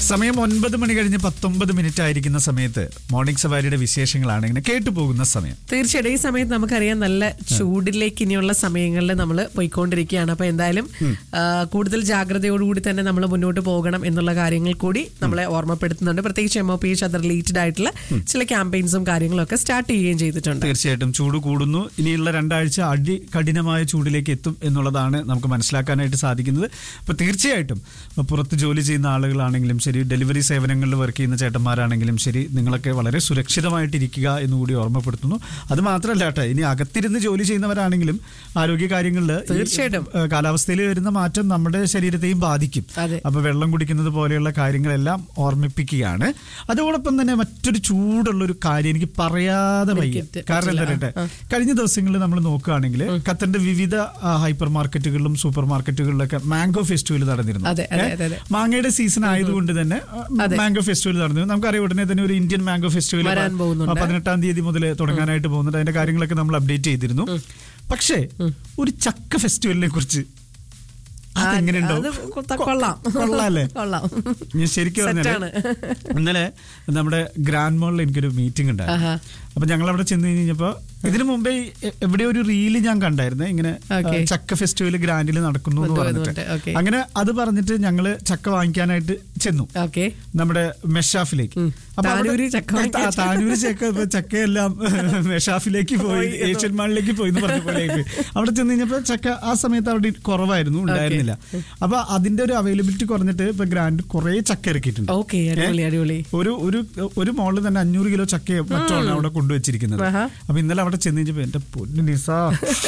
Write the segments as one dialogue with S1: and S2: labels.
S1: സമയം ഒൻപത് മണി കഴിഞ്ഞ് പത്തൊമ്പത് മിനിറ്റ് ആയിരിക്കുന്ന സമയത്ത് മോർണിംഗ് സവാരിയുടെ വിശേഷങ്ങളാണ് ഇങ്ങനെ കേട്ടു പോകുന്ന സമയം
S2: തീർച്ചയായിട്ടും ഈ സമയത്ത് നമുക്കറിയാം നല്ല ചൂടിലേക്ക് ഇനിയുള്ള സമയങ്ങളിൽ നമ്മൾ പോയിക്കൊണ്ടിരിക്കുകയാണ് അപ്പൊ എന്തായാലും ആ, കൂടുതൽ ജാഗ്രതയോടുകൂടി തന്നെ നമ്മൾ മുന്നോട്ട് പോകണം എന്നുള്ള കാര്യങ്ങൾ കൂടി നമ്മളെ ഓർമ്മപ്പെടുത്തുന്നുണ്ട് പ്രത്യേകിച്ച് എം ഒ പി എച്ച് അത് റിലേറ്റഡ് ആയിട്ടുള്ള ചില ക്യാമ്പയിൻസും കാര്യങ്ങളും ഒക്കെ സ്റ്റാർട്ട് ചെയ്യുകയും ചെയ്തിട്ടുണ്ട്
S1: തീർച്ചയായിട്ടും ചൂട് കൂടുന്നു ഇനിയുള്ള രണ്ടാഴ്ച അടി കഠിനമായ ചൂടിലേക്ക് എത്തും എന്നുള്ളതാണ് നമുക്ക് മനസ്സിലാക്കാനായിട്ട് സാധിക്കുന്നത് അപ്പോൾ തീർച്ചയായിട്ടും ഇപ്പൊ പുറത്ത് ജോലി ചെയ്യുന്ന ആളുകളാണെങ്കിലും ശരി ഡെലിവറി സേവനങ്ങളിൽ വർക്ക് ചെയ്യുന്ന ചേട്ടന്മാരാണെങ്കിലും ശരി നിങ്ങളൊക്കെ വളരെ സുരക്ഷിതമായിട്ടിരിക്കുക എന്ന് കൂടി ഓർമ്മപ്പെടുത്തുന്നു അത് മാത്രമല്ല കേട്ടോ ഇനി അകത്തിരുന്ന് ജോലി ചെയ്യുന്നവരാണെങ്കിലും ആരോഗ്യ കാര്യങ്ങളിൽ
S2: തീർച്ചയായിട്ടും.
S1: കാലാവസ്ഥയിൽ വരുന്ന മാറ്റം നമ്മുടെ ശരീരത്തെയും ബാധിക്കും
S2: അതെ.
S1: അപ്പൊ വെള്ളം കുടിക്കുന്നത് പോലെയുള്ള കാര്യങ്ങളെല്ലാം ഓർമ്മിപ്പിക്കുകയാണ് അതോടൊപ്പം തന്നെ മറ്റൊരു ചൂടുള്ള ഒരു കാര്യം എനിക്ക് പറയാതെ വയ്യ
S2: എനിക്ക്
S1: കാരണം എന്താ
S2: പറ്റില്ല.
S1: പറയട്ടെ കഴിഞ്ഞ ദിവസങ്ങളിൽ നമ്മൾ നോക്കുകയാണെങ്കിൽ ഖത്തറിന്റെ വിവിധ ആ, ഹൈപ്പർ മാർക്കറ്റുകളിലും സൂപ്പർ മാർക്കറ്റുകളിലൊക്കെ മാംഗോ ഫെസ്റ്റിവൽ നടന്നിരുന്നു
S2: അതെ, അതെ,
S1: ഏ?
S2: അതെ, അതെ.
S1: മാങ്ങയുടെ സീസൺ ആയതുകൊണ്ട് തന്നെ ആ,
S2: അതെ.
S1: മാംഗോ ഫെസ്റ്റിവൽ നടന്നു നമുക്കറിയാം ഉടനെ തന്നെ ഒരു ഇന്ത്യൻ മാംഗോ ഫെസ്റ്റിവൽ
S2: വരാൻ പോകുന്നുണ്ട്.
S1: പതിനെട്ടാം തീയതി മുതൽ തുടങ്ങാനായിട്ട് പോകുന്നുണ്ട് അതിന്റെ കാര്യങ്ങളൊക്കെ നമ്മൾ അപ്ഡേറ്റ് ചെയ്തിരുന്നു പക്ഷേ ഒരു ചക്ക ഫെസ്റ്റിവലിനെ കുറിച്ച് അതെങ്ങനെയുണ്ടോ
S2: അത് കൊ- കൊള്ളാം
S1: കൊള്ളാല്ലേ
S2: കൊള്ളാം
S1: ഞാൻ ശരിക്കും പറഞ്ഞാല്
S2: സെറ്റാണ്.
S1: ഇന്നലെ നമ്മുടെ ഗ്രാൻഡ് മോളിൽ എനിക്കൊരു മീറ്റിംഗ് ഉണ്ടായിരുന്നു
S2: ആഹാ.
S1: അപ്പൊ ഞങ്ങൾ അവിടെ ചെന്ന് കഴിഞ്ഞപ്പോ ഇതിനു മുമ്പേ എ- എവിടെയോ ഒരു റീല് ഞാൻ കണ്ടായിരുന്നു ഇങ്ങനെ
S2: Okay.
S1: ആ, ചക്ക ഫെസ്റ്റിവൽ ഗ്രാൻഡിൽ നടക്കുന്നു എന്ന്
S2: വന്നു,
S1: പറഞ്ഞിട്ട്
S2: വന്നുണ്ട്. Okay.
S1: അങ്ങനെ അത് പറഞ്ഞിട്ട് ഞങ്ങള് ചക്ക വാങ്ങിക്കാനായിട്ട് ചെന്നു
S2: ഓക്കെ
S1: നമ്മുടെ മെഷാഫിലേക്ക്
S2: ഉം.
S1: അപ്പൊ അവിടെ-
S2: താനൂര് ചക്ക വാങ്ങിക്കാൻ
S1: താ- താനൂര് ചക്ക ഇപ്പൊ ചക്കയെല്ലാം മെഷാഫിലേക്ക് പോയി
S2: പോയി എന്ന്
S1: ഏഷ്യൻ മാളിലേക്ക് പോയി എന്ന് പറഞ്ഞ പോലെ ആയിപ്പോയി. അവിടെ ചെന്ന് കഴിഞ്ഞപ്പോ ചക്ക ആ സമയത്ത് അവിടെ കുറവായിരുന്നു ഉണ്ടായിരുന്നില്ല അപ്പൊ അതിന്റെ ഒരു അവൈലബിലിറ്റി കുറഞ്ഞിട്ട് ഇപ്പൊ ഗ്രാൻഡ് കുറെ ചക്ക ഇറക്കിയിട്ടുണ്ട്
S2: ഓക്കെ അടിപൊളി അടിപൊളി
S1: ഒരു ഒരു ഒരു മോളിൽ തന്നെ അഞ്ഞൂറ് കിലോ ചക്ക മറ്റാണ് അവിടെ കൊണ്ടുവച്ചിരിക്കുന്നത്
S2: ആഹാ.
S1: അപ്പൊ ഇന്നലെ അവിടെ ചെന്ന് കഴിഞ്ഞപ്പോ എന്റെ പൊന്നു നിസാ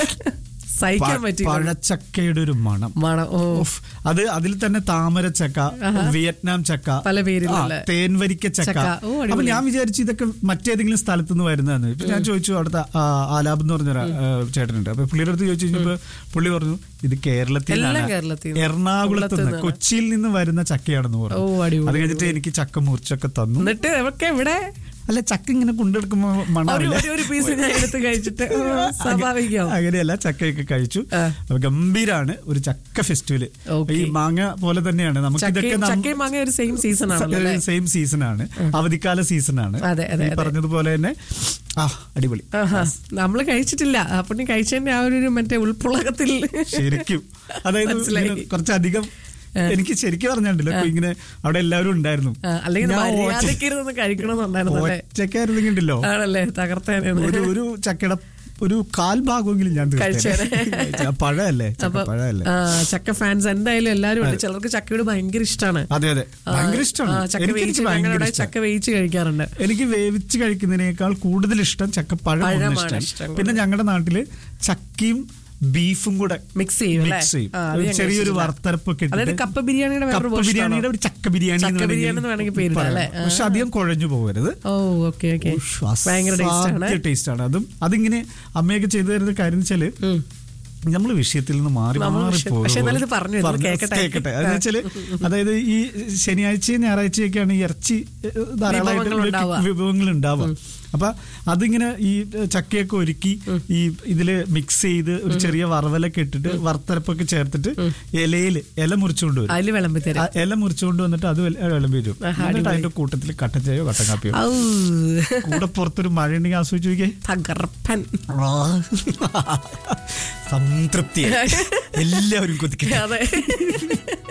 S2: സഹിക്കാൻ
S1: പ-
S2: പറ്റി
S1: പഴച്ചക്കയുടെ ഒരു മണം
S2: മണം ഓ
S1: ഉഫ്. അത് അതിൽ തന്നെ താമരച്ചക്ക വിയറ്റ്നാം ചക്ക
S2: പല പേരിലുള്ള.
S1: ആ, തേൻവരിക്ക ചക്ക
S2: ചക്ക. ഓ, അടിപൊളി.
S1: അപ്പൊ ഞാൻ വിചാരിച്ചു ഇതൊക്കെ മറ്റേതെങ്കിലും സ്ഥലത്ത് നിന്ന് വരുന്നതെന്ന് ഇപ്പൊ ഞാൻ ചോദിച്ചു അവിടുത്തെ ആ, ആലാബ് എന്ന് പറഞ്ഞ ചേട്ടനുണ്ട് അപ്പൊ പുള്ളിയുടെ അടുത്ത് ചോദിച്ചു കഴിഞ്ഞപ്പോ പുള്ളി പറഞ്ഞു ഇത് കേരളത്തിൽ
S2: എല്ലാം കേരളത്തിൽ നിന്ന്.
S1: എറണാകുളത്ത് നിന്ന്
S2: നിന്നാണ്.
S1: കൊച്ചിയിൽ നിന്ന് വരുന്ന ചക്കയാണെന്ന്
S2: ഓ,
S1: പറഞ്ഞു
S2: അടിപൊളി,
S1: അത് കഴിഞ്ഞിട്ട് എനിക്ക് ചക്ക മുറിച്ചൊക്കെ തന്നു
S2: എന്നിട്ട് ഒക്കെ ഇവിടെ
S1: അല്ല ചക്ക ഇങ്ങനെ കൊണ്ടെടുക്കുമ്പോ
S2: ഒരു
S1: മണമില്ല
S2: ഒരു- ഒരു പീസ് ഞാൻ എടുത്ത് കഴിച്ചിട്ട് ഓ, സ്വാഭാവികം
S1: അങ്ങനെയല്ല ചക്കയൊക്കെ കഴിച്ചു
S2: ആ.
S1: അപ്പൊ ഗംഭീരാണ് ഒരു ചക്ക ഫെസ്റ്റിവല്
S2: ഓക്കേ.
S1: ഈ മാങ്ങ പോലെ തന്നെയാണ് നമുക്ക് ഇതൊക്കെ
S2: ചക്കയും ചക്കയും മാങ്ങ ഒരു സെയിം സീസൺ ആണല്ലോ അല്ലേ
S1: സെയിം സീസൺ ആണ് അവധിക്കാല സീസൺ ആണ്
S2: അതെ, അതെ,
S1: ഈ
S2: അതെ.
S1: പറഞ്ഞതുപോലെ തന്നെ ആ അടിപൊളി
S2: ആഹാ. നമ്മള് കഴിച്ചിട്ടില്ല അപ്പൊ കഴിച്ചതിന്റെ ആ ഒരു മറ്റേ ഉൾപ്പുളകത്തിൽ
S1: ശരിക്കും അതായത്
S2: മനസ്സിലായി.
S1: ഇങ്ങനെ കുറച്ചധികം എനിക്ക് ശരിക്കും പറഞ്ഞിട്ടില്ല ഇപ്പൊ ഇങ്ങനെ അവിടെ എല്ലാവരും ഉണ്ടായിരുന്നു
S2: ആ, അല്ലെങ്കിൽ
S1: ഞാൻ ഒറ്റ-
S2: മര്യാദക്കിരുന്ന് കഴിക്കണമെന്നുണ്ടായിരുന്നു അല്ലേ
S1: ഒറ്റയ്ക്കായിരുന്നെങ്കിൽ ഉണ്ടല്ലോ
S2: ആണല്ലേ തകർത്തേനെ
S1: ഒരു ഒരു ചക്കയുടെ ഒരു കാൽ ഭാഗമെങ്കിലും ഞാൻ തീർത്തേനെ.
S2: കഴിച്ചേനെ.
S1: പഴമല്ലേ ചക്ക
S2: അപ്പൊ
S1: പഴമല്ലേ
S2: ആ, ചക്ക ഫാൻസ് എന്തായാലും എല്ലാരും ഉണ്ട് ചിലർക്ക് ചക്കയോട് ഭയങ്കര ഇഷ്ടമാണ്
S1: അതെ അതെ ഭയങ്കര ഇഷ്ടമാണ്
S2: ചക്ക
S1: എനിക്ക്
S2: വേവിച്ച്
S1: ഭയങ്കര
S2: ഞങ്ങളുടെ
S1: ഇഷ്ടം
S2: ചക്ക വേവിച്ച് കഴിക്കാറുണ്ട്
S1: എനിക്ക് വേവിച്ച് കഴിക്കുന്നതിനേക്കാൾ കൂടുതൽ ഇഷ്ടം ചക്കപ്പഴം
S2: പഴമാണ്
S1: ഇഷ്ടം
S2: ഇഷ്ടം
S1: പിന്നെ ഞങ്ങളുടെ നാട്ടില് ചക്കയും ബീഫും കൂടെ
S2: മിക്സ് ചെയ്യും അല്ലേ
S1: മിക്സ് ചെയ്യും
S2: ആ, അത്
S1: ഒരു
S2: ഞാൻ
S1: ചെറിയൊരു
S2: കഴിച്ചിട്ടില്ല.
S1: വറുത്തരപ്പൊക്കെ
S2: അതായത്
S1: ഇട്ടിട്ട്
S2: കപ്പ ബിരിയാണിയുടെ വേറൊരു
S1: കപ്പ
S2: version
S1: ബിരിയാണിയുടെ
S2: ആണോ?
S1: ഒരു ചക്ക ബിരിയാണി എന്ന്
S2: ചക്ക ബിരിയാണി എന്ന് വേണമെങ്കിൽ പേരിടാം,
S1: പറയാം.
S2: അല്ലേ? ആ.
S1: പക്ഷെ അധികം കുഴഞ്ഞു പോകരുത്
S2: ഓ ഓക്കെ ഓക്കെ ഭയങ്കര ടേസ്റ്റ് ആണ്
S1: ടേസ്റ്റ് ആണ് അതും അതിങ്ങനെ അമ്മയൊക്കെ ചെയ്തു തരുന്ന കാര്യം വെച്ചാല്
S2: ഉം.
S1: നമ്മൾ വിഷയത്തിൽ നിന്ന് മാറി
S2: നമ്മൾ
S1: മാറി
S2: വിഷയം-
S1: പോകും.
S2: പക്ഷേ എന്നാലും ഇത് പറഞ്ഞു, ഇത്
S1: പറഞ്ഞു,
S2: കേൾക്കട്ടെ.
S1: കേൾക്കട്ടെ അതെന്ന് വെച്ചാല് അതായത് ഈ ശനിയാഴ്ചയും ഞായറാഴ്ചയൊക്കെയാണ് ഈ ഇറച്ചി ഏഹ്, ധാരാളമായിട്ട്
S2: വിഭവങ്ങൾ ഉണ്ടാവുക.
S1: വിഭവങ്ങൾ ഉണ്ടാവുക അപ്പൊ അതിങ്ങനെ ഈ ചക്കയൊക്കെ ഒരുക്കി ഈ ഇതില് മിക്സ് ചെയ്ത് ഒരു ചെറിയ വറവലൊക്കെ ഇട്ടിട്ട് വറുത്തരപ്പൊക്കെ ചേർത്തിട്ട് ഇലയില് ഇല മുറിച്ചുകൊണ്ട് വരും
S2: അതില് വിളമ്പി
S1: ആ
S2: തരാം
S1: ഇല മുറിച്ചുകൊണ്ട് വന്നിട്ട് അത് വില- വിളമ്പി വരും
S2: ആഹാ,
S1: എന്നിട്ട് അതിന്റെ കൂട്ടത്തിൽ കട്ടച്ചായോ കട്ടൻ കാപ്പിയോ
S2: ഔ,
S1: കൂടെ പുറത്തൊരു മഴ ഉണ്ടെങ്കിൽ ആസ്വദിച്ചു നോക്കിയേ
S2: തകർപ്പൻ
S1: സംതൃപ്തി എല്ലാവരും കൊതിക്കട്ടെ
S2: അതെ